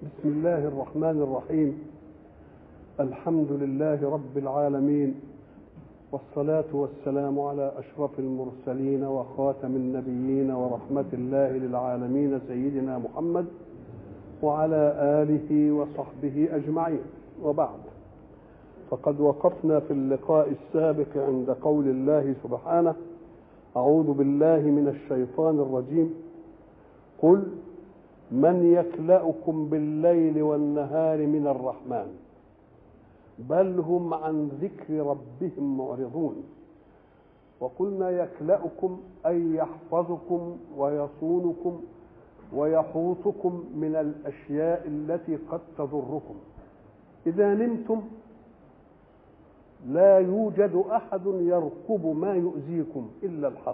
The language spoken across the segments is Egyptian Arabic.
بسم الله الرحمن الرحيم الحمد لله رب العالمين والصلاة والسلام على أشرف المرسلين وخاتم النبيين ورحمة الله للعالمين سيدنا محمد وعلى آله وصحبه أجمعين وبعد فقد وقفنا في اللقاء السابق عند قول الله سبحانه أعوذ بالله من الشيطان الرجيم قل من يكلأكم بالليل والنهار من الرحمن بل هم عن ذكر ربهم معرضون وقلنا يكلأكم أي يحفظكم ويصونكم ويحوطكم من الأشياء التي قد تضركم إذا نمتم لا يوجد أحد يرقب ما يؤذيكم إلا الحق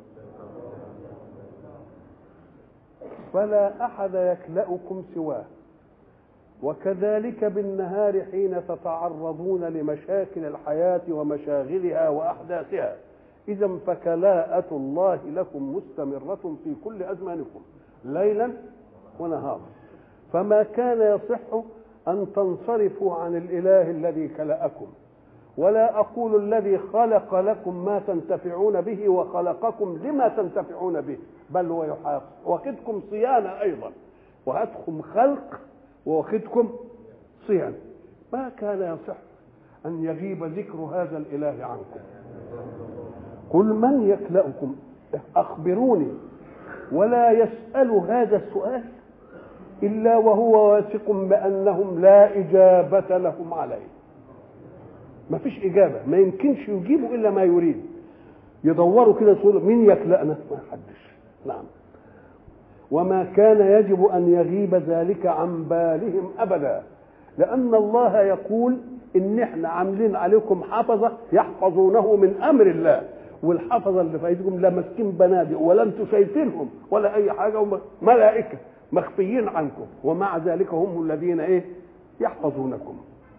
فلا أحد يكلأكم سواه وكذلك بالنهار حين تتعرضون لمشاكل الحياة ومشاغلها وأحداثها إذا فكلاءة الله لكم مستمرة في كل أزمانكم ليلا ونهارا فما كان يصح أن تنصرفوا عن الإله الذي كلأكم ولا أقول الذي خلق لكم ما تنتفعون به وخلقكم لما تنتفعون به بل هو يحافظ واخدكم صيانة أيضا وأدخم خلق واخدكم صيانة ما كان يصح أن يغيب ذكر هذا الإله عنكم قل من يكلأكم أخبروني ولا يسأل هذا السؤال إلا وهو واثق بأنهم لا إجابة لهم عليه ما فيش إجابة ما يمكنش يجيبوا إلا ما يريد يدوروا كده يقولوا مين يكلأنا ما حدش نعم وما كان يجب أن يغيب ذلك عن بالهم أبدا لأن الله يقول إن إحنا عاملين عليكم حفظة يحفظونه من أمر الله والحفظة اللي في أيديكم لا ماسكين بنادق ولا أنتم شايفينهم ولا أي حاجة هم ملائكة مخفيين عنكم ومع ذلك هم الذين إيه يحفظونكم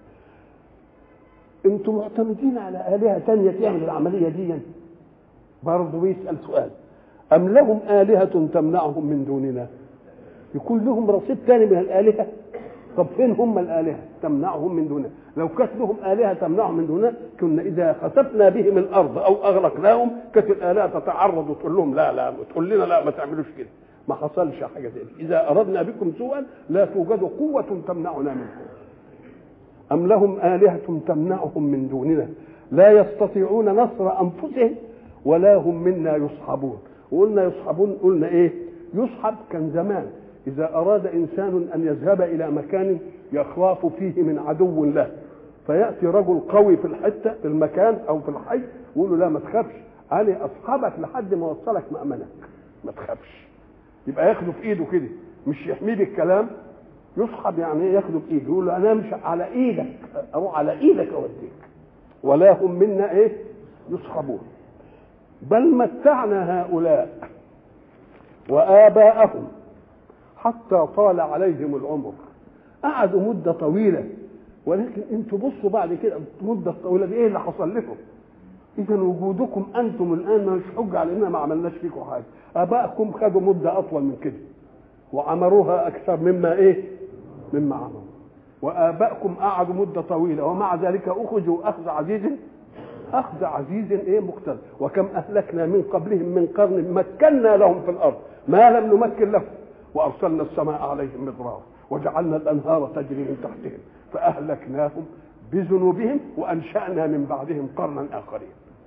انتم معتمدين على آلهة تانية تعمل العملية دي برضه بيسأل سؤال أم لهم آلهة تمنعهم من دوننا يكون لهم رصيد تاني من الآلهة طب فين هم الآلهة تمنعهم من دوننا لو كانت لهم آلهة تمنعهم من دوننا كنا إذا خسفنا بهم الأرض أو أغرقناهم كانت الآلهة تتعرض وتقول لهم لا لا تقول لنا لا ما تعملوش كده ما حصلش حاجة زي دي إذا أردنا بكم سوءا لا توجد قوة تمنعنا منكم أم لهم آلهة تمنعهم من دوننا لا يستطيعون نصر أنفسهم ولا هم منا يصحبون وقلنا يصحبون قلنا إيه يصحب كان زمان إذا أراد إنسان أن يذهب إلى مكان يخاف فيه من عدو له فيأتي رجل قوي في الحتة في المكان أو في الحي ويقول له لا ما تخافش أنا أصحبك لحد ما أوصلك مأمنك ما تخافش يبقى ياخده في إيده كده مش يحميه بالكلام يصحب يعني ايه ياخده بايده يقول له انا امشي على ايدك اروح على ايدك اوديك ولا هم منا ايه يصحبون بل متعنا هؤلاء واباءهم حتى طال عليهم العمر قعدوا مده طويله ولكن انتوا بصوا بعد كده المده الطويله دي ايه اللي حصل لكم اذا وجودكم انتم الان مش حجه على اننا ما عملناش فيكم حاجه ابائكم خدوا مده اطول من كده وعمروها اكثر مما ايه مما عملوا وابائكم قعدوا مده طويله ومع ذلك اخذوا اخذ عزيز اخذ عزيز ايه مقتدر وكم اهلكنا من قبلهم من قرن مكنا لهم في الارض ما لم نمكن لهم وارسلنا السماء عليهم مضرارا وجعلنا الانهار تجري من تحتهم فاهلكناهم بذنوبهم وانشانا من بعدهم قرنا اخرين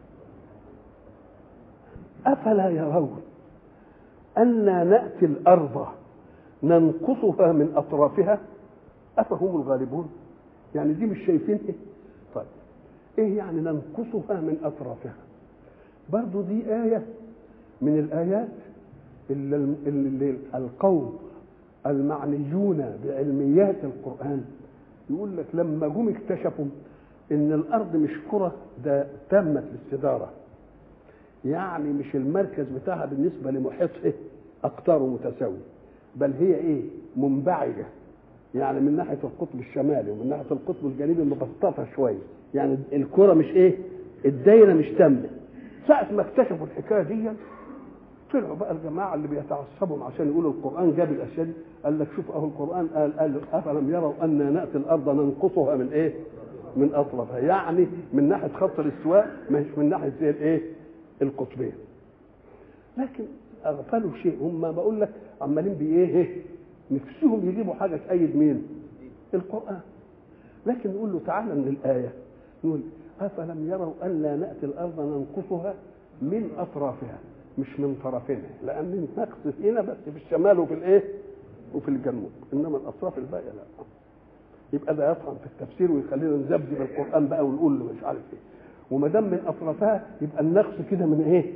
افلا يرون أنا نأتي الأرض ننقصها من أطرافها أفهم الغالبون يعني دي مش شايفين إيه طيب إيه يعني ننقصها من أطرافها برضو دي آية من الآيات اللي, اللي القوم المعنيون بعلميات القرآن يقول لك لما جم اكتشفوا ان الارض مش كره ده تمت الاستداره يعني مش المركز بتاعها بالنسبه لمحيطها اقطاره متساوي بل هي ايه منبعجه يعني من ناحيه القطب الشمالي ومن ناحيه القطب الجنوبي مبسطه شويه يعني الكره مش ايه الدايره مش تامه ساعه ما اكتشفوا الحكايه دي طلعوا بقى الجماعه اللي بيتعصبوا عشان يقولوا القران جاب الاشياء دي قال لك شوف اهو القران قال قال افلم يروا انا ناتي الارض ننقصها من ايه؟ من اطرافها يعني من ناحيه خط الاستواء مش من ناحيه زي الايه؟ القطبين لكن اغفلوا شيء هم بقول لك عمالين بايه نفسهم يجيبوا حاجه تأيد مين؟ القران لكن نقول له تعالى من الايه نقول افلم يروا الا ناتي الارض ننقصها من اطرافها مش من طرفينها لان النقص هنا بس في الشمال وفي الايه؟ وفي الجنوب انما الاطراف الباقيه لا يبقى ده يطعن في التفسير ويخلينا نذبذب القران بقى ونقول له مش عارف ايه وما دام من اطرافها يبقى النقص كده من ايه؟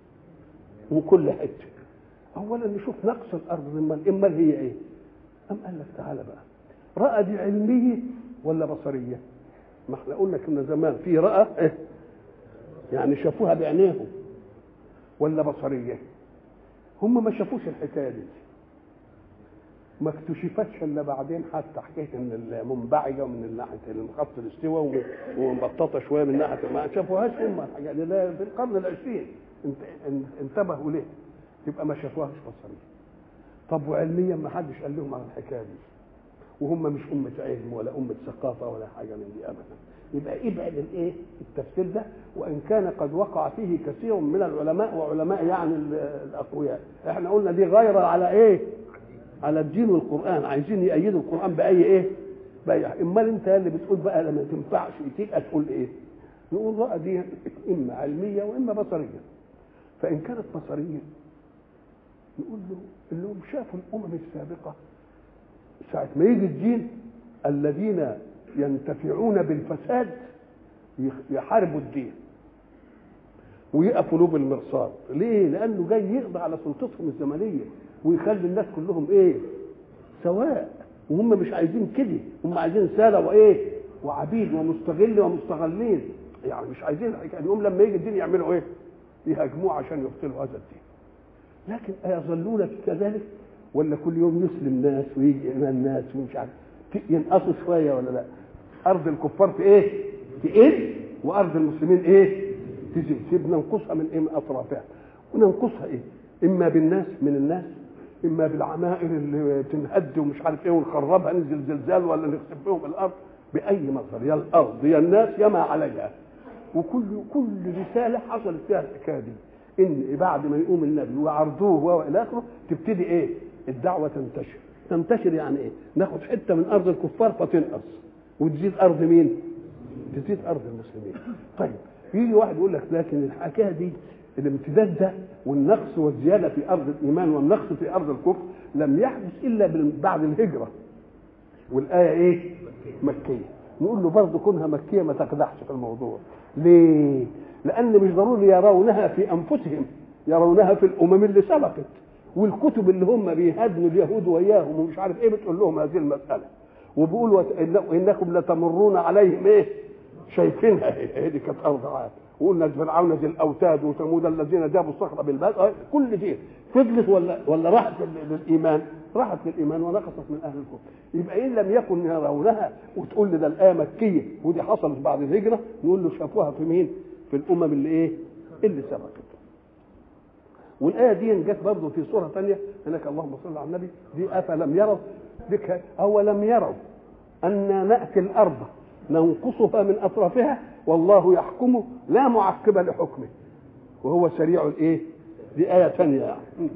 من كل حته اولا نشوف نقص الارض امال امال هي ايه؟ ام قال لك تعالى بقى رأى دي علميه ولا بصريه؟ ما احنا قلنا كنا زمان في رأى إيه؟ يعني شافوها بعينيهم ولا بصريه؟ هم ما شافوش الحكايه دي ما اكتشفتش الا بعدين حتى حكايه ان المنبعجه ومن ناحيه خط الاستواء ومبططه شويه من ناحيه ما شافوهاش هم الحاجات دي ده في القرن العشرين انتبهوا ليه يبقى ما شافوهاش بصريا طب وعلميا ما حدش قال لهم عن الحكايه دي وهم مش أمة علم ولا أمة ثقافة ولا حاجة من دي أبدا يبقى ابعد الايه التفسير ده وان كان قد وقع فيه كثير من العلماء وعلماء يعني الاقوياء احنا قلنا دي غير على ايه على الدين والقران عايزين يأيدوا القران باي ايه باي امال انت اللي بتقول بقى لما تنفعش تبقى تقول ايه نقول رأى دي اما علميه واما بصريه فان كانت بصريه نقول له انهم شافوا الامم السابقه ساعه ما يجي الدين الذين ينتفعون بالفساد يحاربوا الدين ويقفوا له بالمرصاد ليه لانه جاي يقضي على سلطتهم الزمنيه ويخلي الناس كلهم ايه سواء وهم مش عايزين كده هم عايزين ساله وايه وعبيد ومستغل ومستغلين يعني مش عايزين الحكايه هم لما يجي الدين يعملوا ايه يهاجموه عشان يبطلوا هذا الدين لكن ايظلون كذلك ولا كل يوم يسلم ناس ويجي ايمان ناس ومش عارف ينقصوا شويه ولا لا ارض الكفار في ايه تقل وارض المسلمين ايه تزيد سيبنا ننقصها من ايه من اطرافها وننقصها ايه اما بالناس من الناس اما بالعمائر اللي تنهد ومش عارف ايه ونخربها ننزل زلزال ولا نخسف بهم الارض باي مصدر يا الارض يا الناس يا ما عليها وكل كل رساله حصلت فيها الحكايه دي ان بعد ما يقوم النبي وعرضوه والى اخره تبتدي ايه الدعوه تنتشر تنتشر يعني ايه ناخد حته من ارض الكفار فتنقص وتزيد ارض مين تزيد ارض المسلمين طيب يجي واحد يقول لك لكن الحكايه دي الامتداد ده والنقص والزياده في ارض الايمان والنقص في ارض الكفر لم يحدث الا بعد الهجره والايه ايه مكيه نقول له برضه كونها مكيه ما تقدحش في الموضوع ليه لان مش ضروري يرونها في انفسهم يرونها في الامم اللي سبقت والكتب اللي هم بيهدموا اليهود وياهم ومش عارف ايه بتقول لهم هذه المساله وبيقولوا انكم لتمرون عليهم ايه شايفينها هي دي كانت ارض عاد وقلنا فرعون ذي الاوتاد وثمود الذين جابوا الصخره بالباب كل دي فضلت ولا ولا راحت للايمان راحت للايمان ونقصت من اهل الكفر يبقى ان لم يكن يرونها وتقول لي ده الايه مكيه ودي حصلت بعد الهجره نقول له شافوها في مين؟ في الامم اللي ايه؟ اللي سبقت والايه دي جت برضه في سوره ثانيه هناك اللهم صل على النبي دي افلم يروا بك اولم يروا انا ناتي الارض ننقصها من اطرافها والله يحكم لا معقب لحكمه وهو سريع الايه دي ايه ثانيه يعني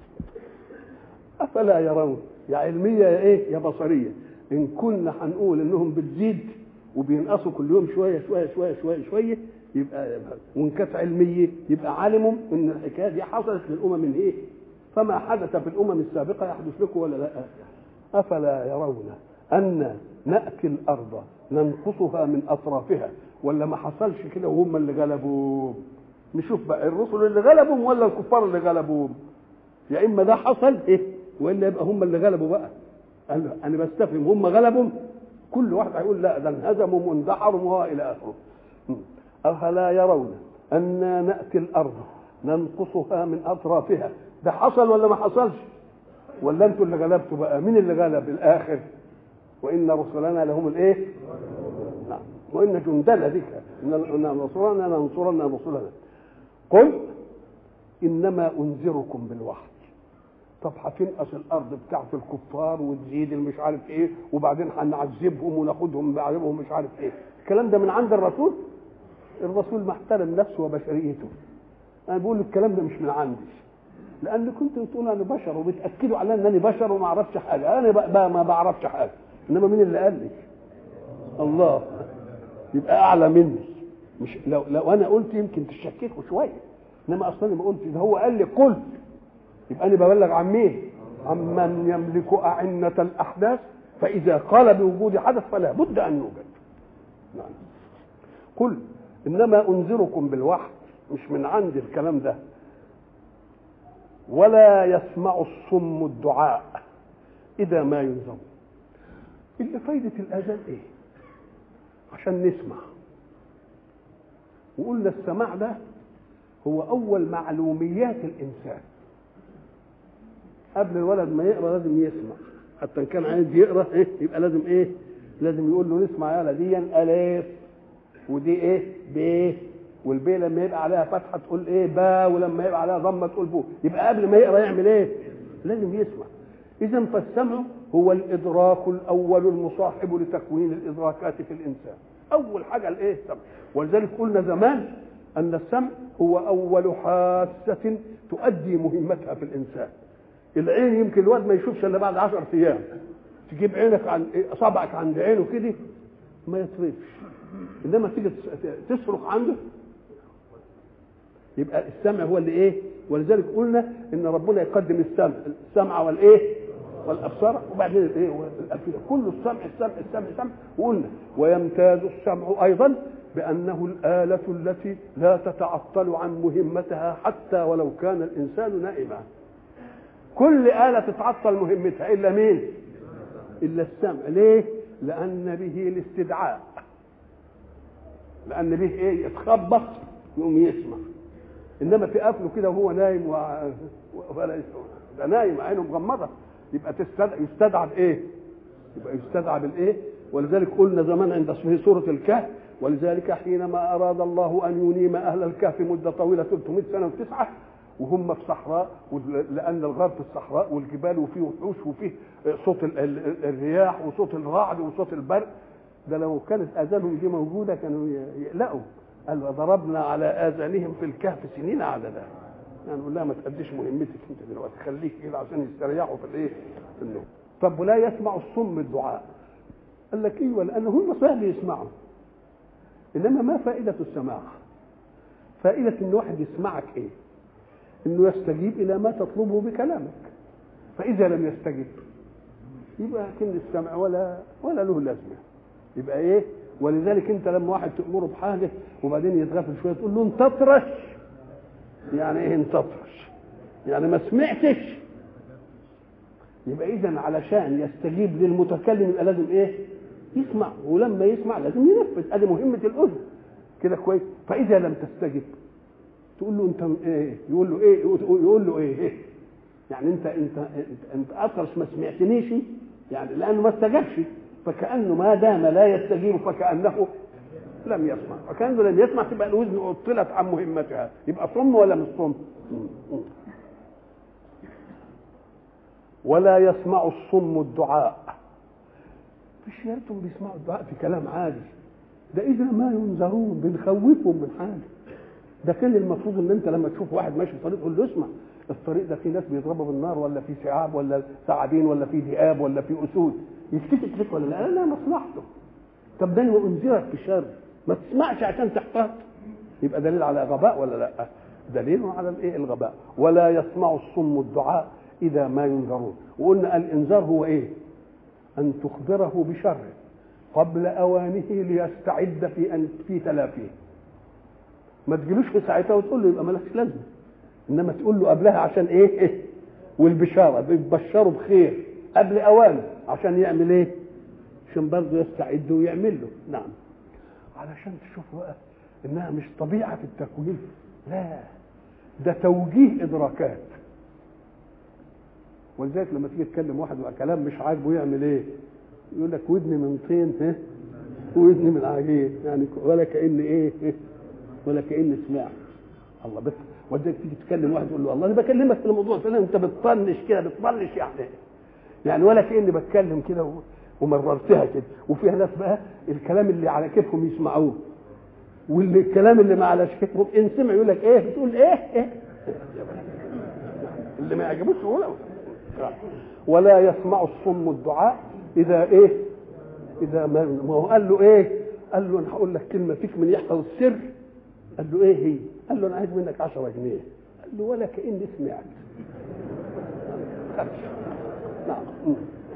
افلا يرون يا علميه يا ايه يا بصريه ان كنا هنقول انهم بتزيد وبينقصوا كل يوم شويه شويه شويه شويه شويه يبقى وان كانت علميه يبقى علموا ان الحكايه دي حصلت للامم الايه فما حدث في الامم السابقه يحدث لكم ولا لا افلا يرون ان ناتي الارض ننقصها من اطرافها ولا ما حصلش كده وهم اللي غلبوا نشوف بقى الرسل اللي غلبهم ولا الكفار اللي غلبوهم يا اما ده حصل ايه والا يبقى هم اللي غلبوا بقى قال انا بستفهم هم غلبهم كل واحد هيقول لا ده انهزموا واندحروا والى اخره أفلا يرون أنا نأتي الأرض ننقصها من أطرافها ده حصل ولا ما حصلش ولا أنتوا اللي غلبتوا بقى مين اللي غلب الآخر وإن رسلنا لهم الإيه نعم وإن جندنا ذكر إن رسلنا لننصرن رسلنا قل انما انذركم بالوحي طب هتنقص الارض بتاعت الكفار وتزيد مش عارف ايه وبعدين هنعذبهم وناخدهم بعذبهم مش عارف ايه الكلام ده من عند الرسول الرسول محترم نفسه وبشريته انا بقول الكلام ده مش من عندي لان كنت بتقول انا بشر وبتاكدوا على انني بشر وما اعرفش حاجه انا بقى ما بعرفش حاجه انما مين اللي قال لي الله يبقى اعلى مني مش لو لو انا قلت يمكن تشككوا شويه انما اصلا ما قلت ده هو قال لي قل يبقى انا ببلغ عن مين عمن يملك أعنة الأحداث فإذا قال بوجود حدث فلا بد أن يوجد نعم. قل إنما أنذركم بالوحي مش من عندي الكلام ده ولا يسمع الصم الدعاء إذا ما ينذر اللي فايدة الأذان إيه عشان نسمع وقلنا السماع ده هو أول معلوميات الإنسان قبل الولد ما يقرا لازم يسمع حتى ان كان عايز يقرا ايه يبقى لازم ايه لازم يقول له نسمع يا دي الف ودي ايه ب والبي لما يبقى عليها فتحه تقول ايه با ولما يبقى عليها ضمه تقول بو يبقى قبل ما يقرا يعمل ايه لازم يسمع اذا فالسمع هو الادراك الاول المصاحب لتكوين الادراكات في الانسان اول حاجه الايه السمع ولذلك قلنا زمان ان السمع هو اول حاسه تؤدي مهمتها في الانسان العين يمكن الواد ما يشوفش الا بعد 10 ايام تجيب عينك عن اصابعك عند عينه كده ما يطرفش انما تيجي تصرخ عنده يبقى السمع هو اللي ايه ولذلك قلنا ان ربنا يقدم السمع السمع والايه والابصار وبعدين الايه والافئده كل السمع السمع السمع السمع وقلنا ويمتاز السمع ايضا بانه الاله التي لا تتعطل عن مهمتها حتى ولو كان الانسان نائما كل آلة تتعطل مهمتها إلا مين؟ إلا السمع، ليه؟ لأن به الاستدعاء. لأن به إيه؟ يتخبط يقوم يسمع. إنما تقفله كده وهو نايم و... ولا يسمع. ده نايم عينه مغمضة يبقى تستدعى يستدعى بإيه؟ يبقى يستدعى بالإيه؟ ولذلك قلنا زمان عند في سورة الكهف ولذلك حينما أراد الله أن ينيم أهل الكهف مدة طويلة 300 سنة وتسعة وهم في صحراء لان الغار في الصحراء والجبال وفيه وحوش وفيه صوت الرياح وصوت الرعد وصوت البرق ده لو كانت اذانهم دي موجوده كانوا يقلقوا قال ضربنا على اذانهم في الكهف سنين عددا يعني نقول لها ما تأديش مهمتك انت دلوقتي خليك كده عشان يستريحوا في الايه؟ في النوم طب ولا يسمع الصم الدعاء قال لك ايوه لان هم سهل يسمعوا انما ما فائده السماع؟ فائده ان واحد يسمعك ايه؟ انه يستجيب الى ما تطلبه بكلامك فاذا لم يستجب يبقى كن السمع ولا ولا له لازمه يبقى ايه ولذلك انت لما واحد تامره بحاجه وبعدين يتغفل شويه تقول له انت اطرش يعني ايه انت اطرش يعني ما سمعتش يبقى اذا علشان يستجيب للمتكلم يبقى لازم ايه يسمع ولما يسمع لازم ينفذ ادي مهمه الاذن كده كويس فاذا لم تستجب تقول له انت ايه يقول له ايه يقول له ايه, إيه؟ يعني انت انت انت, انت اطرش ما سمعتنيش يعني لانه ما استجابش فكانه ما دام لا يستجيب فكانه لم يسمع فكانه لم يسمع تبقى الاذن عطلت عن مهمتها يبقى صم ولا مش صم ولا يسمع الصم الدعاء مش يا ريتهم بيسمعوا الدعاء في كلام عادي ده اذا ما ينذرون بنخوفهم من حاجه ده كان المفروض ان انت لما تشوف واحد ماشي في طريق تقول له اسمع الطريق ده في ناس بيضربوا بالنار ولا في ثعاب ولا ثعابين ولا في ذئاب ولا في اسود يتكتك لك ولا لا لا مصلحته طب ده انذرك بشر ما تسمعش عشان تحتاط يبقى دليل على غباء ولا لا دليل على الايه الغباء ولا يسمع الصم الدعاء اذا ما ينذرون وقلنا الانذار هو ايه ان تخبره بشر قبل اوانه ليستعد في ان في تلافيه ما تجيلوش في ساعتها وتقول له يبقى مالكش لازمه انما تقول له قبلها عشان ايه, إيه؟ والبشاره بيبشره بخير قبل اوانه عشان يعمل ايه عشان برضه يستعد ويعمل له نعم علشان تشوفوا بقى انها مش طبيعه في التكوين لا ده توجيه ادراكات ولذلك لما تيجي تكلم واحد وكلام مش عاجبه يعمل ايه يقول لك ودني من طين ها ودني من عجين يعني ولا كان ايه ولا كان سمع الله بس ولذلك تيجي تكلم واحد تقول له والله انا بكلمك في الموضوع فلان انت بتطنش كده بتطنش يعني يعني ولا كاني بتكلم كده و- ومررتها كده وفيها ناس بقى الكلام اللي على كيفهم يسمعوه واللي الكلام اللي ما على كيفهم ان سمع يقول لك ايه بتقول ايه ايه اللي ما يعجبوش يقول ولا يسمع الصم الدعاء اذا ايه اذا ما ما هو قال له ايه قال له انا هقول لك كلمه فيك من يحفظ السر قال له ايه هي قال له انا عايز منك 10 جنيه قال له ولا كاني سمعت خدش. نعم م.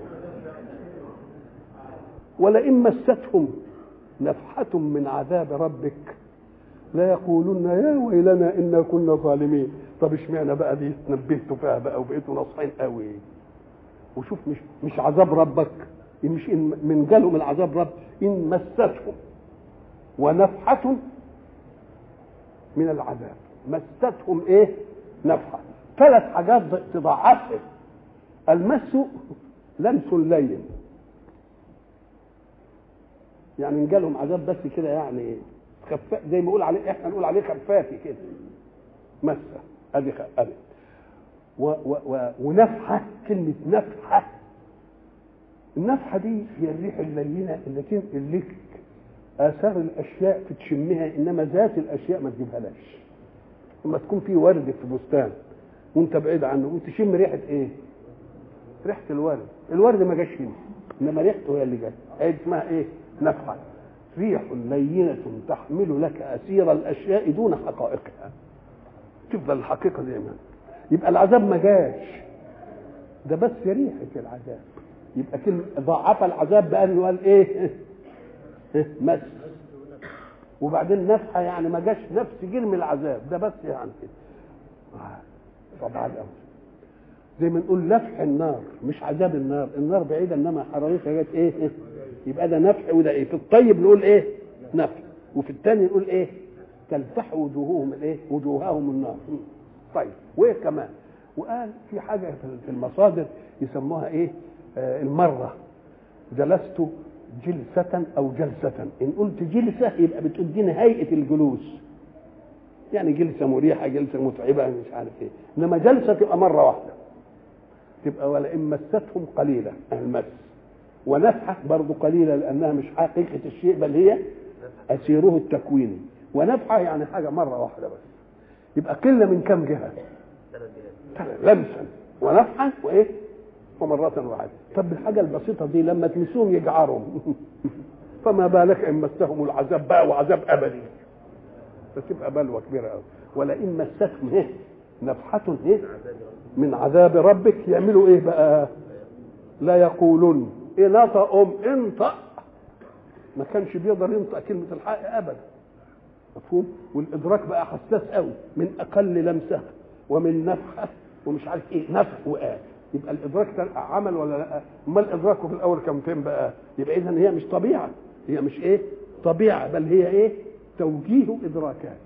ولئن مستهم نفحة من عذاب ربك لا يقولون يا ويلنا انا كنا ظالمين طب اشمعنى بقى دي نبهتوا فيها بقى وبقيتوا ناصحين قوي وشوف مش مش عذاب ربك مش إن من جالهم العذاب رب ان مستهم ونفحة من العذاب مستهم ايه نفحة ثلاث حاجات تضاعفها المس لمس لين يعني ان جالهم عذاب بس كده يعني خفاف زي ما نقول عليه احنا نقول عليه خفافي كده مسه ادي خ- ادي و و و ونفحه كلمه نفحه النفحه دي هي الريح اللينه اللي تنقل لك اثار الاشياء تشمها انما ذات الاشياء ما تجيبها لهاش لما تكون في ورد في بستان وانت بعيد عنه وتشم ريحه ايه؟ ريحه الورد الورد ما جاش هنا انما ريحته هي اللي جت هي دي اسمها ايه؟ نفحه ريح لينة تحمل لك أسير الأشياء دون حقائقها تفضل الحقيقة زي ما هي. يبقى العذاب ما جاش ده بس ريحة العذاب يبقى كلمة ضاعف العذاب بأنه قال إيه مس وبعدين نفحة يعني ما جاش نفس جرم العذاب ده بس يعني كده آه، طبعا الأول زي ما نقول لفح النار مش عذاب النار النار بعيدة إنما حرارتها جت إيه يبقى ده نفح وده إيه في الطيب نقول إيه نفح وفي الثاني نقول إيه تلفح وجوههم الإيه وجوههم النار م. طيب وإيه كمان وقال في حاجة في المصادر يسموها إيه آه المرة جلست جلسة أو جلسة إن قلت جلسة يبقى بتديني هيئة الجلوس يعني جلسة مريحة جلسة متعبة مش عارف إيه إنما جلسة تبقى مرة واحدة تبقى ولئن مستهم قليلة المس ونفحة برضو قليلة لأنها مش حقيقة الشيء بل هي أسيره التكويني ونفحة يعني حاجة مرة واحدة بس يبقى قلة من كم جهة لمسا ونفحا وإيه ومرة واحدة طب الحاجة البسيطة دي لما تمسوهم يجعرهم فما بالك إن مسهم العذاب بقى وعذاب أبدي فتبقى بلوى كبيرة قوي ولئن مستهم إيه نفحة إيه من عذاب ربك يعملوا إيه بقى لا يقولون إيه نطقهم انطق ما كانش بيقدر ينطق كلمة الحق أبدا مفهوم والإدراك بقى حساس قوي من أقل لمسة ومن نفحة ومش عارف إيه نفح وقال يبقى الإدراك ده عمل ولا لا أمال الإدراك في الأول كان فين بقى يبقى إذا هي مش طبيعة هي مش إيه طبيعة بل هي إيه توجيه إدراكات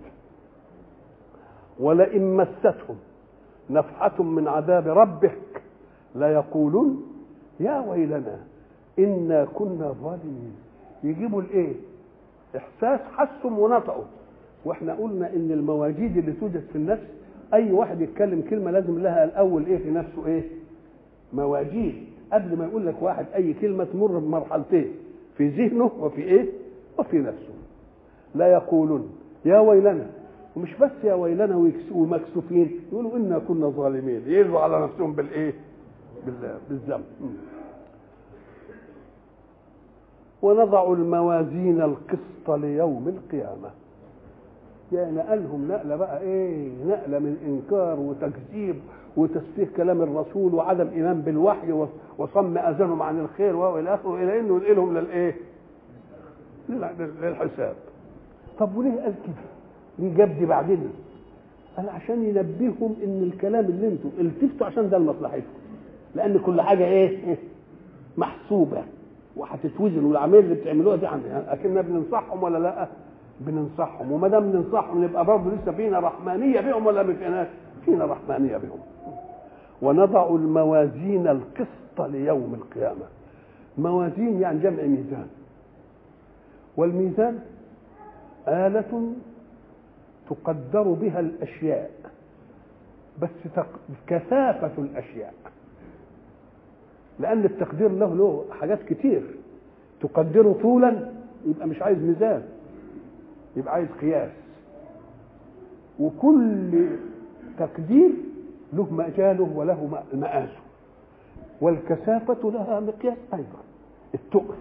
ولئن مستهم نفحة من عذاب ربك لا يقولون يا ويلنا إنا كنا ظالمين يجيبوا الإيه إحساس حسهم ونطقوا واحنا قلنا ان المواجيد اللي توجد في النفس اي واحد يتكلم كلمه لازم لها الاول ايه في نفسه ايه مواجيد قبل ما يقول لك واحد اي كلمه تمر بمرحلتين في ذهنه وفي ايه وفي نفسه لا يقولون يا ويلنا ومش بس يا ويلنا ويكس- ومكسوفين يقولوا انا كنا ظالمين يرضوا على نفسهم بالايه بال- بالذنب م. ونضع الموازين القسط ليوم القيامه يعني نقلهم نقله بقى ايه نقله من انكار وتكذيب وتسفيه كلام الرسول وعدم ايمان بالوحي و- وصم اذانهم عن الخير والى اخره الى انه ينقلهم للايه؟ لل- للحساب. طب وليه قال كده؟ ليه جاب دي بعدين؟ قال عشان ينبههم ان الكلام اللي انتم التفتوا عشان ده لمصلحتكم. لان كل حاجه ايه؟ محسوبه وهتتوزن والعمليه اللي بتعملوها دي عن يعني اكننا بننصحهم ولا لا؟ بننصحهم وما دام بننصحهم يبقى برضه لسه فينا رحمانيه بهم ولا ما فيناش؟ فينا رحمانيه بهم. ونضع الموازين القسط ليوم القيامه. موازين يعني جمع ميزان. والميزان آلة تقدر بها الأشياء بس تق- كثافة الأشياء لأن التقدير له له حاجات كتير تقدره طولا يبقى مش عايز ميزان يبقى عايز قياس وكل تقدير له مجاله وله م- مآسه والكثافة لها مقياس أيضا التقل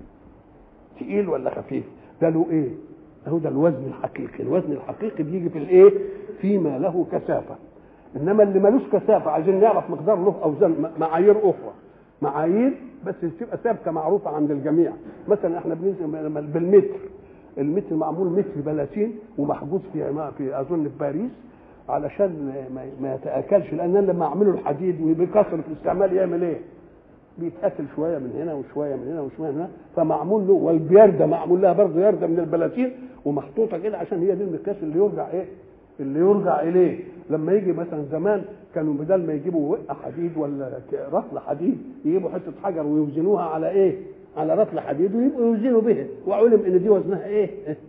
تقيل ولا خفيف ده له ايه هو ده الوزن الحقيقي الوزن الحقيقي بيجي في الايه فيما له كثافة انما اللي ملوش كثافة عايزين نعرف مقدار له اوزان م- معايير اخرى معايير بس تبقى ثابته معروفه عند الجميع مثلا احنا بننزل بالمتر المتر معمول متر بلاتين ومحجوز في في اظن في باريس علشان ما, ما يتاكلش لان أنا لما اعمله الحديد وبكثره الاستعمال يعمل ايه؟ بيتاكل شويه من هنا وشويه من هنا وشويه من هنا فمعمول له والبيرده معمول لها برضه يرده من البلاتين ومحطوطه كده عشان هي دي المقياس اللي يرجع ايه؟ اللي يرجع اليه لما يجي مثلا زمان كانوا بدل ما يجيبوا وقه حديد ولا ك- رطل حديد يجيبوا حته حجر ويوزنوها على ايه؟ على رطل حديد ويبقوا يوزنوا به وعلم ان دي وزنها ايه؟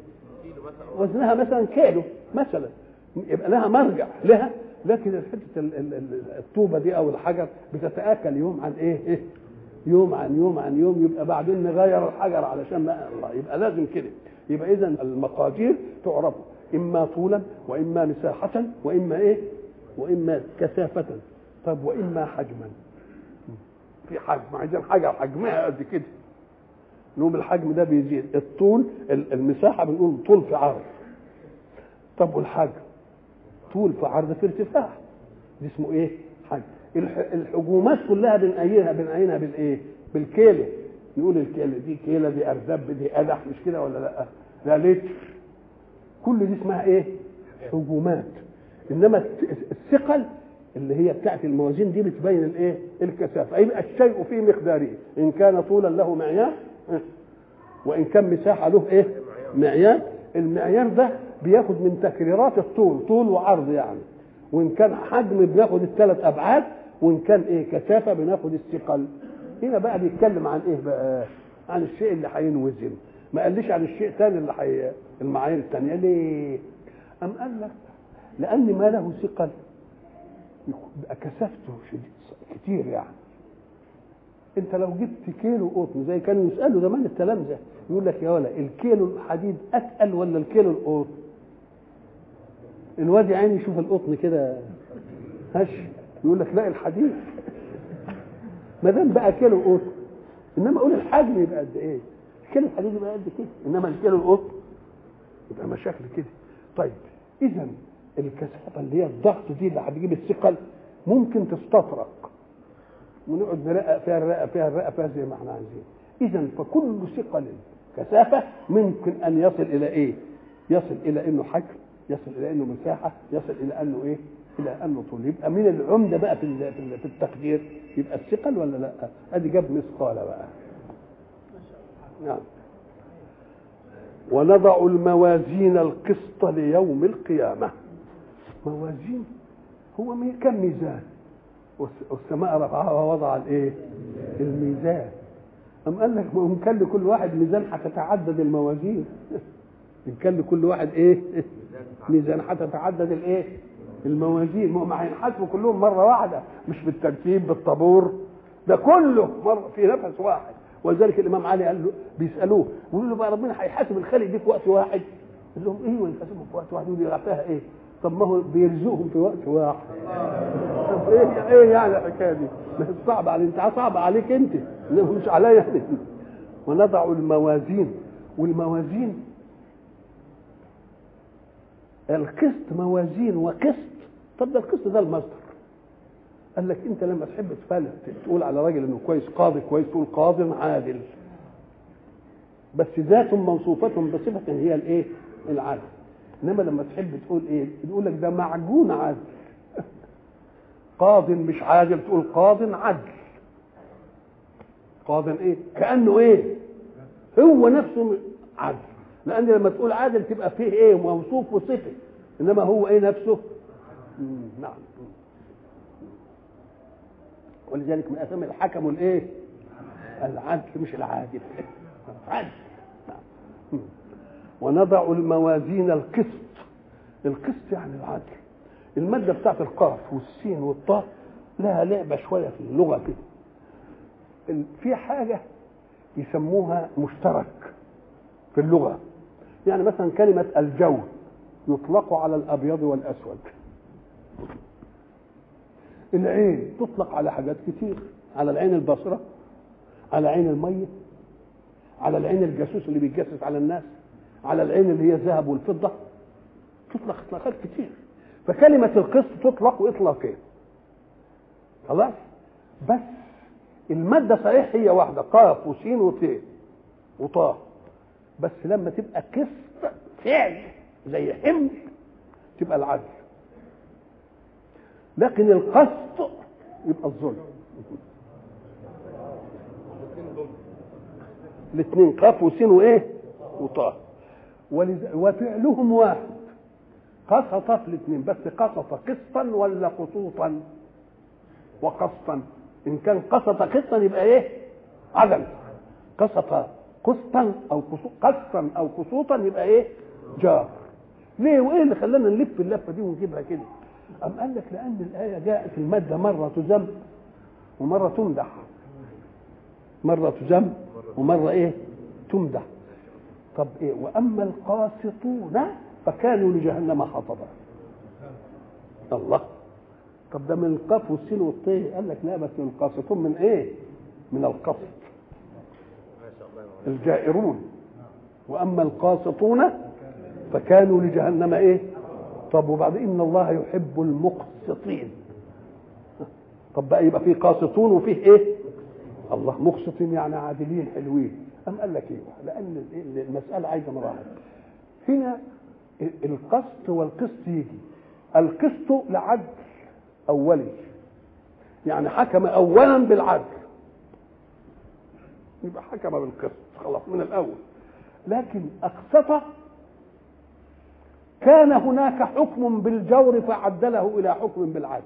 وزنها مثلا كيلو مثلا يبقى لها مرجع لها لكن حته ال- ال- ال- الطوبه دي او الحجر بتتاكل يوم عن ايه؟ إيه؟ يوم عن يوم عن يوم يبقى بعدين نغير الحجر علشان ما الله يبقى لازم كده يبقى اذا المقادير تعرف اما طولا واما مساحه واما ايه؟ واما كثافه طب واما حجما في حجم عايزين حاجه حجمها قد كده نقوم الحجم ده بيزيد الطول ال- المساحه بنقول طول في عرض طب والحجم طول في عرض في ارتفاع دي اسمه ايه حجم الح- الحجومات كلها بنقينها بنقينها بالايه بالكيلو نقول الكيلو دي كيلو دي اردب دي قدح مش كده ولا لا ده لتر كل دي اسمها ايه حجومات انما الت- الثقل اللي هي بتاعت الموازين دي بتبين الايه الكثافه يبقى الشيء في مقداره ان كان طولا له معيار اه، وان كان مساحه له ايه معيار المعيار ده بياخد من تكريرات الطول طول وعرض يعني وان كان حجم بناخد الثلاث ابعاد وان كان ايه كثافه بناخد الثقل هنا بقى بيتكلم عن ايه بقى عن الشيء اللي هينوزن ما قاليش عن الشيء الثاني اللي حي... المعايير الثانيه ليه ام قال لك لان ما له ثقل يبقى كثافته شديد كتير يعني انت لو جبت كيلو قطن زي كانوا يسالوا زمان التلامذه يقول لك يا ولا الكيلو الحديد اتقل ولا الكيلو القطن الواد يا عيني يشوف القطن كده هش يقول لك لا الحديد ما دام بقى كيلو قطن انما اقول الحجم يبقى قد ايه الكيلو الحديد يبقى قد كده انما الكيلو القطن يبقى مشاكل كده طيب اذا الكثافه اللي هي الضغط دي اللي هتجيب الثقل ممكن تستطرق ونقعد نرقق فيها نرقق فيها نرقق فيها زي ما احنا عايزين اذا فكل ثقل كثافه ممكن ان يصل الى ايه يصل الى انه حجم يصل الى انه مساحه يصل الى انه ايه الى انه طول يبقى من العمده بقى في ال- في ال- في التقدير يبقى الثقل ولا لا ادي جاب مثقال بقى نعم ونضع الموازين القسط ليوم القيامه موازين هو مي- كم ميزان والس- والسماء رفعها ووضع الايه الميزان أم قال لك ما هو إن كان لكل واحد ميزان هتتعدد الموازين إن كان لكل واحد إيه ميزان هتتعدد الإيه الموازين ما هم هينحاسبوا كلهم مرة واحدة مش بالترتيب بالطابور ده كله مرة في نفس واحد ولذلك الإمام علي قال له بيسألوه يقولوا له بقى ربنا هيحاسب الخلق دي في وقت واحد قال لهم إيه ويحاسبهم في وقت واحد يقول لي فيها إيه طب ما هو بيرزقهم في وقت واحد طب ايه ايه يعني الحكايه دي؟ ما هي صعبه عليك انت صعبه عليك انت انما مش عليا انا ونضع الموازين والموازين القسط موازين وقسط طب ده القسط ده المصدر قال لك انت لما تحب تفعل تقول على راجل انه كويس قاضي كويس تقول قاض عادل بس ذات موصوفة بصفة هي الايه؟ العدل انما لما تحب تقول ايه؟ تقول لك ده معجون عدل قاض مش عادل تقول قاض عدل قاض ايه؟ كأنه ايه؟ هو نفسه عدل لأن لما تقول عادل تبقى فيه ايه؟ موصوف وصفة انما هو ايه نفسه؟ مم، نعم ولذلك من اسامي الحكم الايه؟ العدل مش العادل عدل نعم. ونضع الموازين القسط القسط يعني العدل المادة بتاعت القاف والسين والطاء لها لعبة شوية في اللغة كده في حاجة يسموها مشترك في اللغة يعني مثلا كلمة الجو يطلق على الأبيض والأسود العين تطلق على حاجات كتير على العين البصرة على عين المية على العين الجاسوس اللي بيتجسس على الناس على العين اللي هي الذهب والفضة تطلق اطلاقات كتير فكلمة القسط تطلق إطلاقين خلاص بس المادة صحيح هي واحدة قاف وسين وت وطاء بس لما تبقى قسط فعل زي حمل تبقى العدل لكن القسط يبقى الظلم الاثنين قاف وسين وايه وطاء وفعلهم واحد قسط في الاثنين بس قسط قسطا ولا قسوطا وقسطا ان كان قسط قسطا يبقى ايه عدل قسط قسطا او قسطا او قسوطا يبقى ايه جار ليه وايه اللي خلانا نلف اللفه دي ونجيبها كده أم قال لك لأن الآية جاءت المادة مرة تذم ومرة تمدح مرة تذم ومرة إيه تمدح طب إيه وأما القاسطون فكانوا لجهنم حطبا الله طب ده من القاف والسين والطي قال لك لا بس القاسطون من ايه من القسط الجائرون واما القاسطون فكانوا لجهنم ايه طب وبعدين ان الله يحب المقسطين طب بقى يبقى فيه قاسطون وفيه ايه الله مقسطين يعني عادلين حلوين أم قال لك ايه لان المساله عايزه مراحل هنا القسط والقسط يجي القسط لعدل اولي يعني حكم اولا بالعدل يبقى حكم بالقسط خلاص من الاول لكن اقسط كان هناك حكم بالجور فعدله الى حكم بالعدل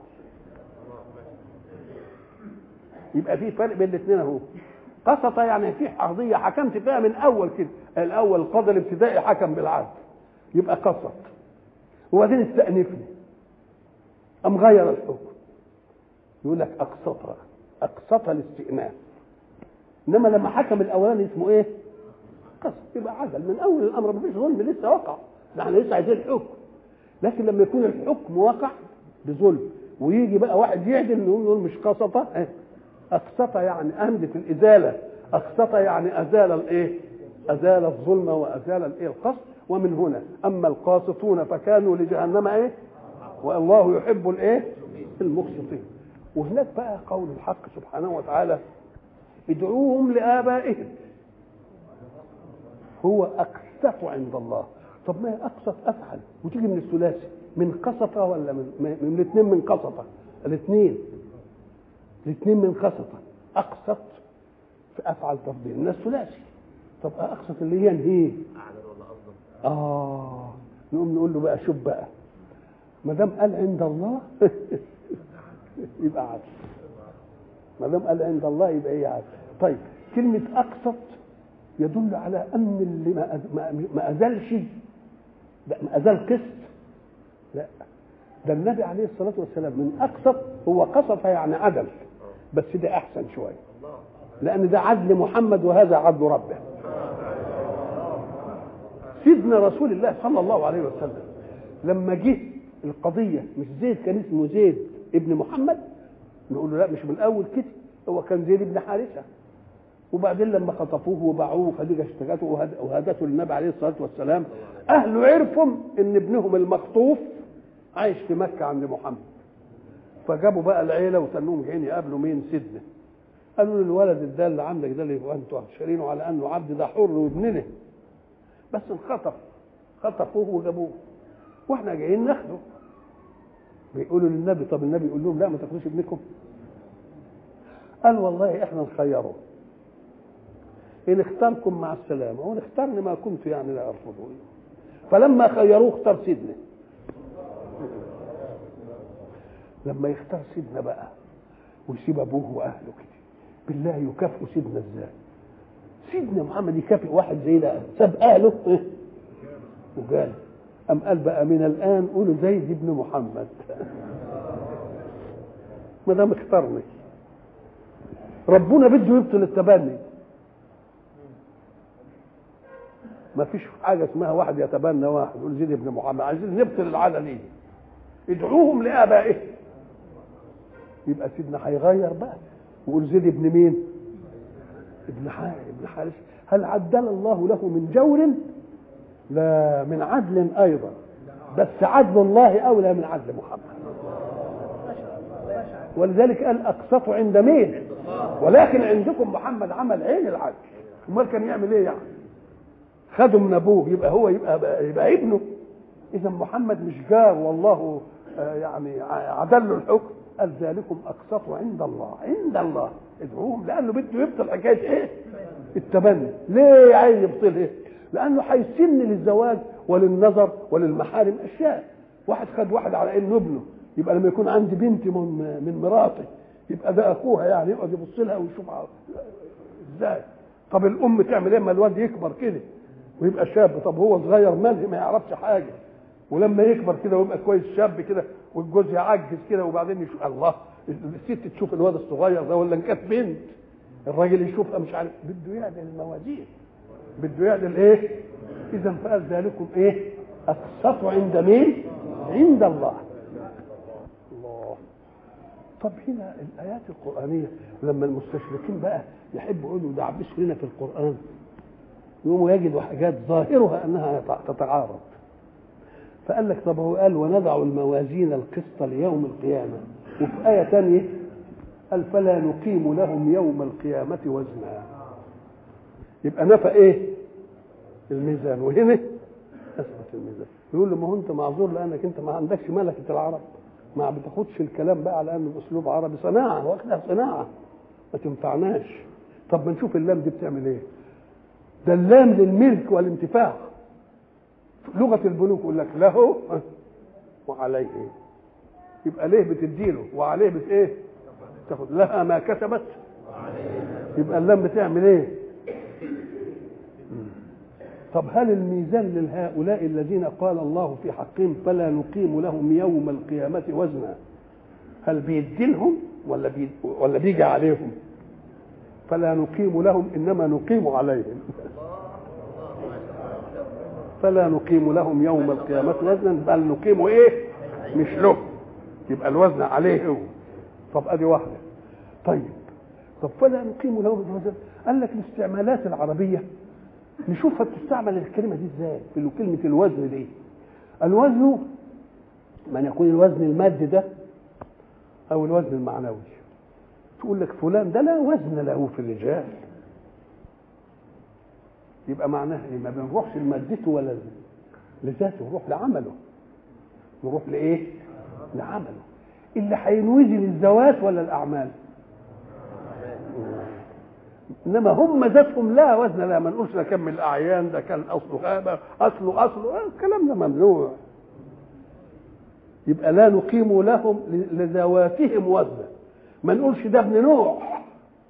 يبقى في فرق بين الاثنين اهو قسط يعني في قضيه حكمت فيها من اول كده الاول القاضي الابتدائي حكم بالعدل يبقى قسط وبعدين استأنفني أم غير الحكم يقول لك أقسط أقسط الاستئناف إنما لما حكم الأولاني اسمه إيه؟ قسط يبقى عدل من أول الأمر مفيش ظلم لسه وقع ده احنا لسه عايزين الحكم لكن لما يكون الحكم وقع بظلم ويجي بقى واحد يعدل نقول نقول مش قسط أقسط يعني أمدت الإزالة أقسط يعني أزال الإيه؟ أزال الظلم وأزال الإيه؟ القسط ومن هنا أما القاسطون فكانوا لجهنم إيه؟ والله يحب الايه المقسطين وهناك بقى قول الحق سبحانه وتعالى ادعوهم لآبائهم هو أقسط عند الله طب ما هي أقسط أفعل وتيجي من الثلاثي من قسطة ولا من من الاثنين من قسطة الاثنين الاثنين من قسطة أقسط في أفعل تفضيل من الثلاثي طب أقسط اللي هي انهي آه نقوم نقول له بقى شوف بقى ما دام قال عند الله يبقى عدل ما دام قال عند الله يبقى ايه عدل طيب كلمة أقسط يدل على أن اللي ما ما, ما أزالش لا ما أزال قسط لا ده النبي عليه الصلاة والسلام من أقسط هو قسط يعني عدل بس ده أحسن شوية لأن ده عدل محمد وهذا عدل ربه سيدنا رسول الله صلى الله عليه وسلم لما جه القضية مش زيد كان اسمه زيد ابن محمد نقول له لا مش من الأول كده هو كان زيد ابن حارثة وبعدين لما خطفوه وباعوه خديجة اشتكته وهدته للنبي عليه الصلاة والسلام أهله عرفوا إن ابنهم المخطوف عايش في مكة عند محمد فجابوا بقى العيلة وتنوهم جايين يقابلوا مين سيدنا قالوا له الولد ده اللي عندك ده اللي انتوا شارينه على انه عبد ده حر وابننا بس انخطف خطفوه وجابوه واحنا جايين ناخده بيقولوا للنبي طب النبي يقول لهم لا ما تاخدوش ابنكم قال والله احنا نخيره ان اختاركم مع السلامه وان اختارني ما كنت يعني لا ارفضه فلما خيروه اختار سيدنا لما يختار سيدنا بقى ويسيب ابوه واهله كده بالله يكافئ سيدنا ازاي سيدنا محمد يكافئ واحد زي ده ساب اهله وقال أم قال بقى من الآن قولوا زيد بن محمد ما دام اختارني ربنا بده يبطل التبني ما فيش حاجة اسمها واحد يتبنى واحد يقول زيد بن محمد عايزين نبطل العادة دي ادعوهم لآبائهم يبقى سيدنا هيغير بقى ويقول زيد ابن مين؟ ابن حارث ابن حارث هل عدل الله له من جور؟ لا من عدل ايضا بس عدل الله اولى من عدل محمد ولذلك قال اقسط عند مين؟ ولكن عندكم محمد عمل عين العدل امال كان يعمل ايه يعني؟ خده من ابوه يبقى هو يبقى يبقى ابنه اذا محمد مش جار والله يعني عدل له الحكم قال ذلكم اقسط عند الله عند الله ادعوهم لانه بده يبطل حكايه ايه؟ التبني ليه عايز يبطل ايه؟ لانه هيسن للزواج وللنظر وللمحارم اشياء واحد خد واحد على انه ابنه يبقى لما يكون عندي بنت من من مراتي يبقى ده اخوها يعني يقعد يبص لها ويشوف ازاي طب الام تعمل ايه اما الواد يكبر كده ويبقى شاب طب هو صغير ملهي ما يعرفش حاجه ولما يكبر كده ويبقى كويس شاب كده والجوز يعجز كده وبعدين يشوف الله الست تشوف الواد الصغير ده ولا ان كانت بنت الراجل يشوفها مش عارف بده يعدل الموازين بده يعدل ايه؟ اذا فقال ذلكم ايه؟ اقسط عند مين؟ عند الله الله طب هنا الايات القرانيه لما المستشرقين بقى يحبوا يقولوا ده عبسوا لنا في القران يقوموا يجدوا حاجات ظاهرها انها تتعارض فقال لك طب هو قال ونضع الموازين القسط ليوم القيامة وفي آية ثانية قال فلا نقيم لهم يوم القيامة وزنا يبقى نفى ايه الميزان وهنا اثبت الميزان يقول له ما هو انت معذور لانك انت ما عندكش ملكة العرب ما بتاخدش الكلام بقى على انه اسلوب عربي صناعة واخدها صناعة ما تنفعناش طب ما نشوف اللام دي بتعمل ايه ده اللام للملك والانتفاع لغه البنوك يقول لك له وعليه يبقى ليه بتديله وعليه بت ايه تاخد لها ما كسبت يبقى اللام بتعمل ايه طب هل الميزان لهؤلاء الذين قال الله في حقهم فلا نقيم لهم يوم القيامة وزنا هل بيدي لهم ولا بي ولا بيجي عليهم فلا نقيم لهم انما نقيم عليهم فلا نقيم لهم يوم القيامة وزنا بل نقيم ايه مش له يبقى الوزن عليه هو طب ادي واحدة طيب طب فلا نقيم لهم وزنا قال لك الاستعمالات العربية نشوفها بتستعمل الكلمة دي ازاي في كلمة الوزن دي الوزن من يكون الوزن المادي ده او الوزن المعنوي تقول لك فلان ده لا وزن له في الرجال يبقى معناها ايه ما بنروحش لمادته ولا لذاته نروح لعمله نروح لايه لعمله اللي هينوزن الذوات ولا الاعمال انما هم ذاتهم لا وزن لا ما نقولش ده كان من الاعيان ده كان اصله غابه اصله اصله الكلام ده ممنوع يبقى لا نقيم لهم لذواتهم وزنا ما نقولش ده ابن نوح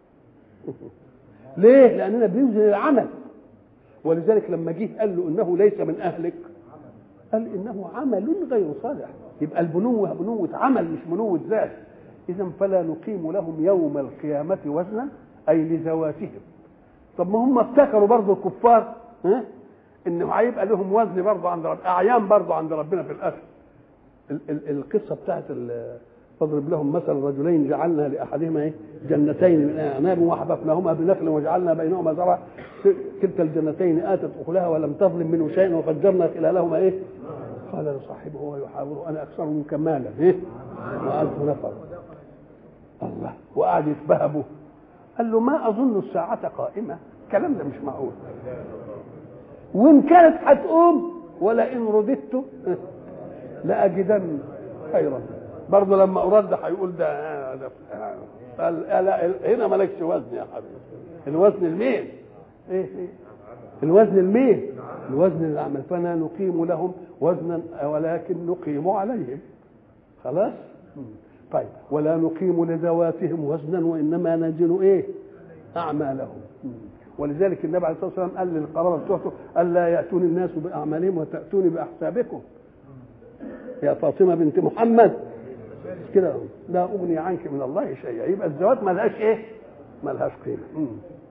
ليه لاننا بننزل العمل ولذلك لما جه قال له انه ليس من اهلك قال انه عمل غير صالح يبقى البنوه بنوه عمل مش بنوه ذات اذا فلا نقيم لهم يوم القيامه وزنا اي لذواتهم طب ما هم افتكروا برضه الكفار ها انه هيبقى لهم وزن برضه عند رب اعيان برضه عند ربنا في الاخر ال- ال- القصه بتاعت ال- فاضرب لهم مثل رجلين جعلنا لاحدهما ايه جنتين من اعناب وحففناهما بنخل وجعلنا بينهما زرعا كلتا الجنتين اتت اكلها ولم تظلم منه شيئا وفجرنا خلالهما ايه قال لصاحبه وهو يحاوره انا اكثر منك مالا ايه والف نفر الله وقعد يتبهبه قال له ما اظن الساعه قائمه الكلام ده مش معقول وان كانت هتقوم ولئن رددت لاجدن خيرا برضه لما ارد هيقول ده ده قال لا هنا مالكش وزن يا حبيبي الوزن المين ايه ايه الوزن المين الوزن الاعمال فلا نقيم لهم وزنا ولكن نقيم عليهم خلاص طيب ولا نقيم لذواتهم وزنا وانما نزن ايه اعمالهم ولذلك النبي عليه الصلاه والسلام قال للقرابه بتوعته الا ياتوني الناس باعمالهم وتاتوني باحسابكم يا فاطمه بنت محمد كده لا اغني عنك من الله شيئا يبقى الزواج ملهاش ايه ملهاش قيمه مم.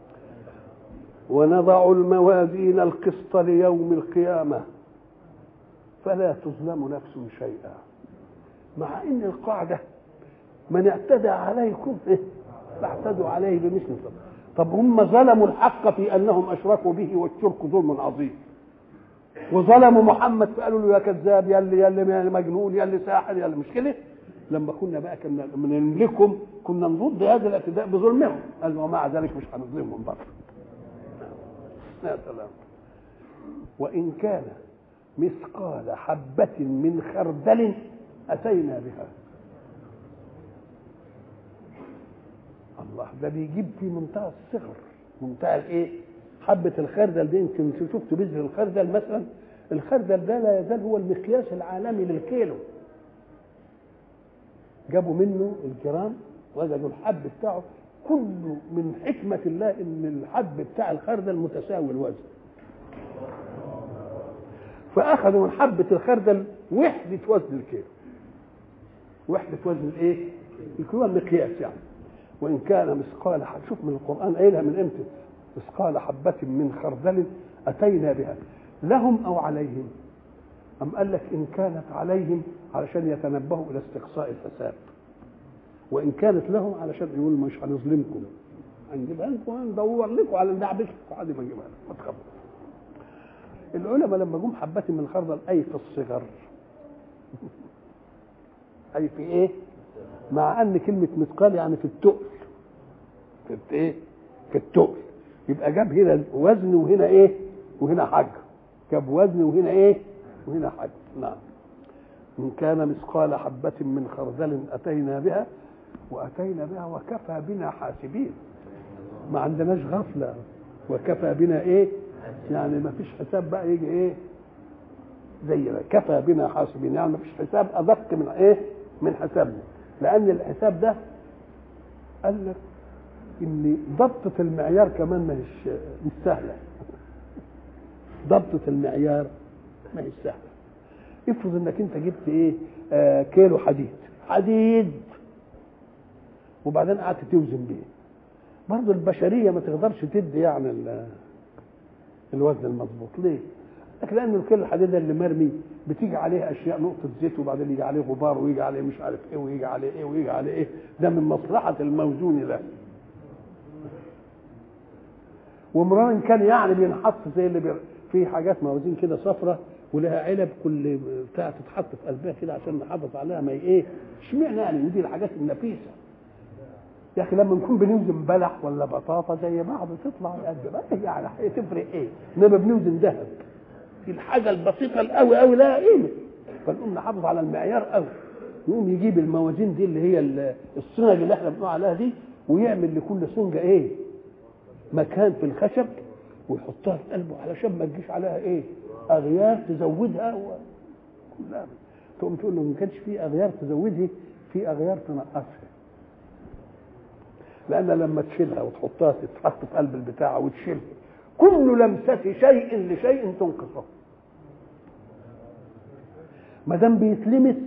ونضع الموازين القسط ليوم القيامه فلا تظلم نفس شيئا مع ان القاعده من اعتدى عليكم إيه؟ فاعتدوا عليه بمثل ظلم طب هم ظلموا الحق في انهم اشركوا به والشرك ظلم عظيم وظلموا محمد فقالوا له يا كذاب يا اللي يا اللي مجنون يا اللي ساحر يا اللي مش كده لما كنا بقى كنا نملكهم كنا نضد هذا الاعتداء بظلمهم قال ومع ذلك مش هنظلمهم برضه يا سلام وان كان مثقال حبة من خردل أتينا بها الله ده بيجيب في منتهى الصغر منتهى الايه حبة الخردل دي يمكن شفتوا بذر الخردل مثلا الخردل ده لا يزال هو المقياس العالمي للكيلو جابوا منه الجرام وجدوا الحب بتاعه كله من حكمة الله ان الحب بتاع الخردل متساوي الوزن فاخذوا من حبه الخردل وحده وزن الكيلو وحده وزن الايه الكيلو المقياس يعني وان كان مثقال شوف من القران قايلها من امتى مثقال حبه من خردل اتينا بها لهم او عليهم ام قال لك ان كانت عليهم علشان يتنبهوا الى استقصاء الحساب وان كانت لهم علشان يقولوا مش هنظلمكم هنجيبها لكم هندور لكم على ندعبسكم عادي ما نجيبها لكم ما تخافوا العلماء لما جم حبة من الخردل أي في الصغر أي في إيه؟ مع أن كلمة مثقال يعني في التقل في إيه؟ في التقل يبقى جاب هنا وزن وهنا إيه؟ وهنا حجر جاب وزن وهنا إيه؟ وهنا حجر نعم إن كان مثقال حبة من خردل أتينا بها وأتينا بها وكفى بنا حاسبين ما عندناش غفلة وكفى بنا إيه؟ يعني ما فيش حساب بقى يجي ايه زي ما كفى بنا حاسبين يعني ما فيش حساب ادق من ايه من حسابنا لان الحساب ده قال لك ان ضبطة المعيار كمان ما هيش مش سهلة ضبطة المعيار ما هيش سهلة افرض انك انت جبت ايه آه كيلو حديد حديد وبعدين قعدت توزن بيه برضه البشرية ما تقدرش تدي يعني الوزن المضبوط ليه؟ لكن لان الكيلو الحديد اللي مرمي بتيجي عليه اشياء نقطه زيت وبعدين يجي عليه غبار ويجي عليه مش عارف ايه ويجي عليه ايه ويجي عليه ايه ده من مصلحه الموزون ده ومران كان يعني بينحط زي اللي بي... في حاجات موازين كده صفرة ولها علب كل بتاع تتحط في قلبها كده عشان نحافظ عليها ما ايه اشمعنى يعني دي الحاجات النفيسه يا اخي لما نكون بنوزن بلح ولا بطاطا زي بعض تطلع قد ما يعني تفرق ايه؟ انما بنوزن ذهب في الحاجه البسيطه القوي قوي لها قيمه فنقوم نحافظ على المعيار قوي يقوم يجيب الموازين دي اللي هي الصنج اللي احنا بنقول عليها دي ويعمل لكل صنجه ايه؟ مكان في الخشب ويحطها في قلبه علشان ما تجيش عليها ايه؟ اغيار تزودها و... كلها تقوم تقول له ما كانش في اغيار تزودها في اغيار تنقصها لان لما تشيلها وتحطها تتحط في قلب البتاع وتشيلها كل لمسة شيء لشيء تنقصه ما دام بيتلمس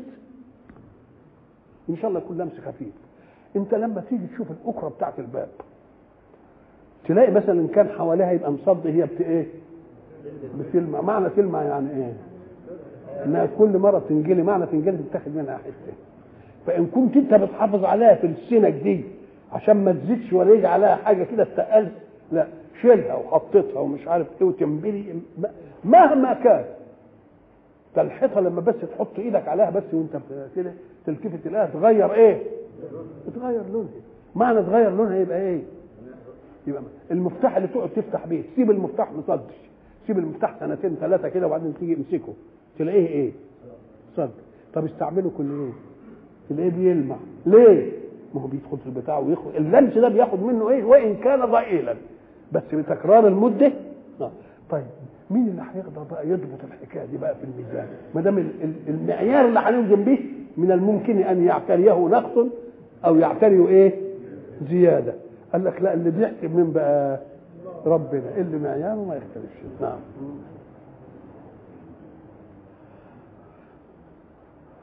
ان شاء الله يكون لمس خفيف انت لما تيجي تشوف الاكره بتاعت الباب تلاقي مثلا كان حواليها يبقى مصد هي بت ايه بتلمع معنى تلمع يعني ايه انها كل مره تنجلي معنى تنجلي تتاخد منها حته فان كنت انت بتحافظ عليها في السنك دي عشان ما تزيدش ولا يجي عليها حاجه كده تقلت لا شيلها وحطيتها ومش عارف ايه وتنبلي مهما كان الحيطه لما بس تحط ايدك عليها بس وانت كده تلتفت تلاقيها تغير ايه؟ تغير لونها معنى تغير لونها يبقى ايه؟ يبقى المفتاح اللي تقعد تفتح بيه سيب المفتاح مصدش سيب المفتاح سنتين ثلاثه كده وبعدين تيجي امسكه تلاقيه ايه؟ صد طب استعمله كل يوم تلاقيه بيلمع ليه؟ ما هو بيدخل في البتاع ويخرج اللمس ده بياخد منه ايه وان كان ضئيلا بس بتكرار المده آه. طيب مين اللي هيقدر بقى يضبط الحكايه دي بقى في الميزان ما دام المعيار اللي هنوزن به من الممكن ان يعتريه نقص او يعتريه ايه زياده قال لك لا اللي بيحسب من بقى ربنا اللي معياره ما يختلفش نعم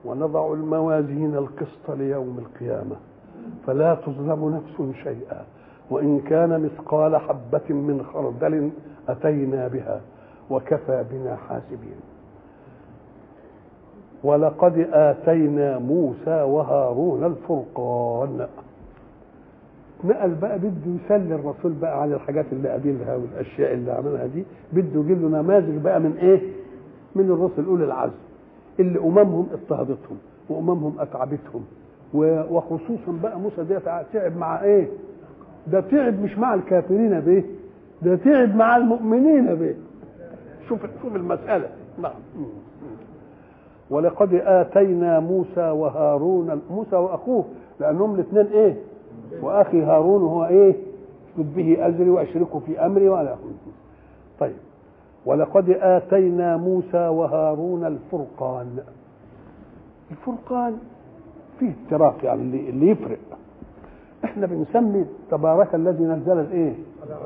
ونضع الموازين القسط ليوم القيامة فلا تظلم نفس شيئا وإن كان مثقال حبة من خردل أتينا بها وكفى بنا حاسبين ولقد آتينا موسى وهارون الفرقان نقل بقى بده يسلي الرسول بقى على الحاجات اللي قابلها والاشياء اللي عملها دي بده يجيب له نماذج بقى من ايه؟ من الرسل اولي العزم اللي اممهم اضطهدتهم واممهم اتعبتهم وخصوصا بقى موسى ده تعب مع ايه؟ ده تعب مش مع الكافرين به ده تعب مع المؤمنين به شوف شوف المساله نعم ولقد اتينا موسى وهارون موسى واخوه لانهم الاثنين ايه؟ واخي هارون هو ايه؟ اشدد به ازري واشركه في امري ولا طيب ولقد اتينا موسى وهارون الفرقان الفرقان فيه افتراق يعني اللي, اللي يفرق احنا بنسمي تبارك الذي نزل الايه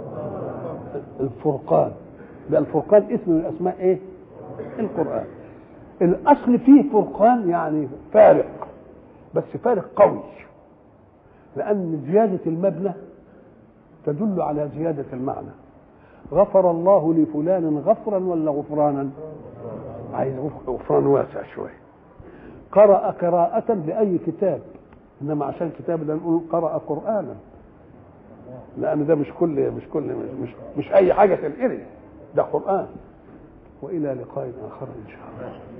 الفرقان ده الفرقان اسم من اسماء ايه القران الاصل فيه فرقان يعني فارق بس فارق قوي لان زياده المبنى تدل على زياده المعنى غفر الله لفلان غفرا ولا غفرانا عايز غفران واسع شويه قرأ قراءة لأي كتاب إنما عشان كتاب ده نقول قرأ قرآنا لأن ده مش كل مش كل مش مش, مش أي حاجة تنقري ده قرآن وإلى لقاء آخر إن شاء الله